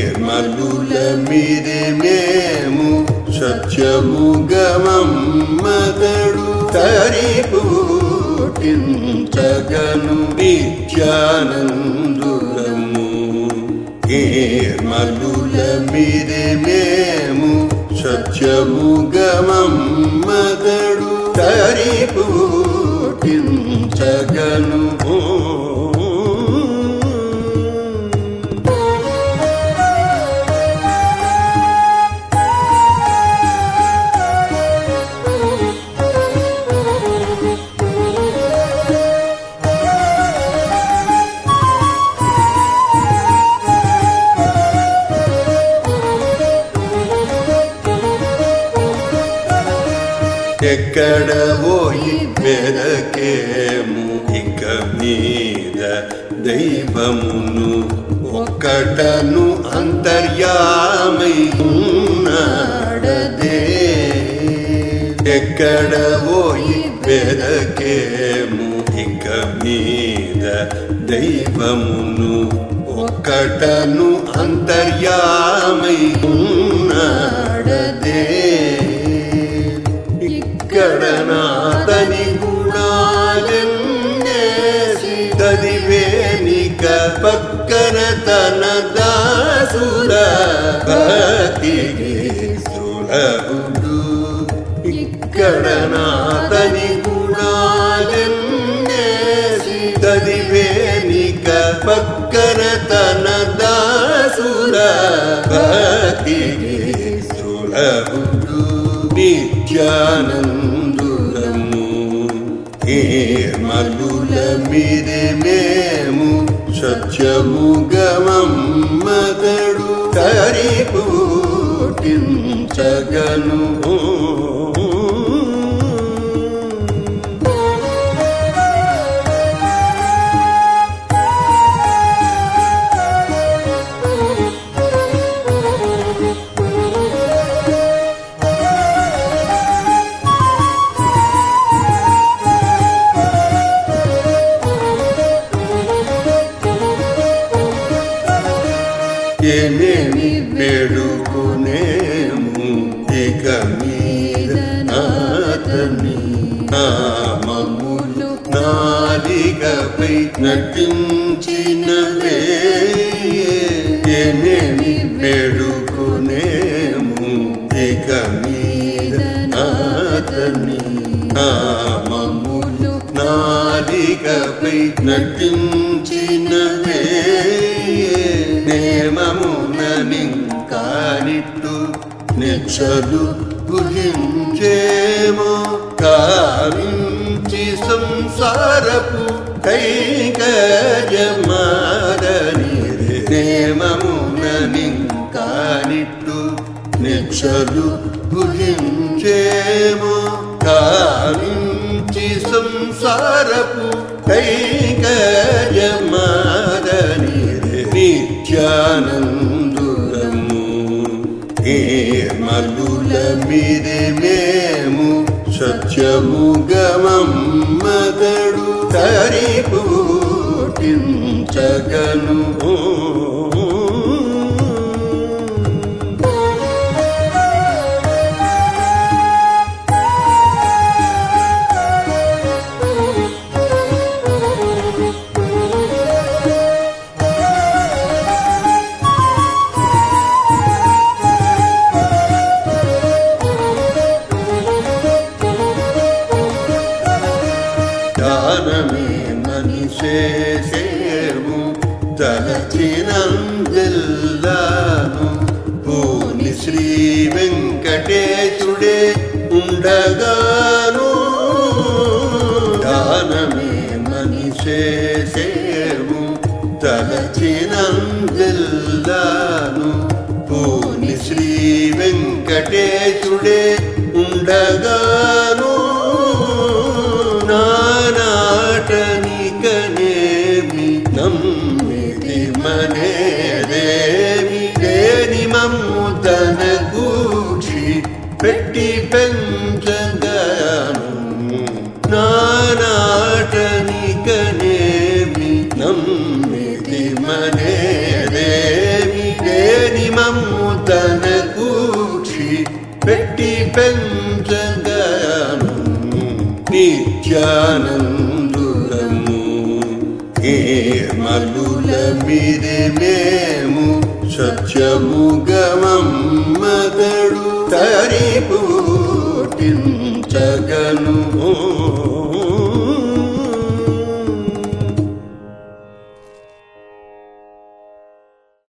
నిర్మలుల మీదే మేము సత్యము గమమ్మదడు తరిపూటించగను నిత్యానందురము నిర్మలుల మీదే మేము సత్యము గమమ్మదడు తరిపూటించగను ఎక్కడ పోయి వెదకేము ఇక మీద దైవమును ఒక్కటను అంతర్యామై ఉన్నాడదే ఎక్కడ పోయి వెదకేము ఇక మీద దైవమును ఒక్కటను అంతర్యామై ఉన్నాడదే ఇక్కడ నాతని గుణాలెన్నేసి చదివేనిక పక్కన తన దాసుల భక్తికి సులభుడు ఇక్కడ నాతని గుణాలెన్నేసి చదివేనిక పక్కన తన దాసుల భక్తికి సులభుడు నిత్యానందురము నిర్మలుల మీదే మేము సత్యము గమమ్మదడు తరిపూటించగను ఏమేమి వేడుకునేము ఇక మీద నాతని నామములు నాలికపై నటించినవే ఏమేమి వేడుకునేము ఇక మీద నాతని నామములు నాలికపై నటించినవే నేమముననింకానిట్టు నిచ్చలు గుహించేమో కావించి సంసారపు కైకర్యమాదని నేమముననింకానిట్టు నిచ్చలు గుహించేమో కావించి సంసారపు కైకర్యమాదని నిత్యానందురము నిర్మలుల మీదే మేము సత్యము గమమ్మదడు తరిపూటించగను దానమే మనిషేసేము తలచినందిల్లాను పూని శ్రీ వెంకటేశుడే ఉండగాను దానమే మనిషేసేము తలచినందిల్లాను పూని శ్రీ వెంకటేశుడే ఉండగాను నానాటనికనేమి నమ్మిది మనేదేమి దేని మమ్ము తన కూర్చి పెట్టి పెంచగాను నానాటనికనేమి నమ్మిది మనేదేమి దేని నిత్యము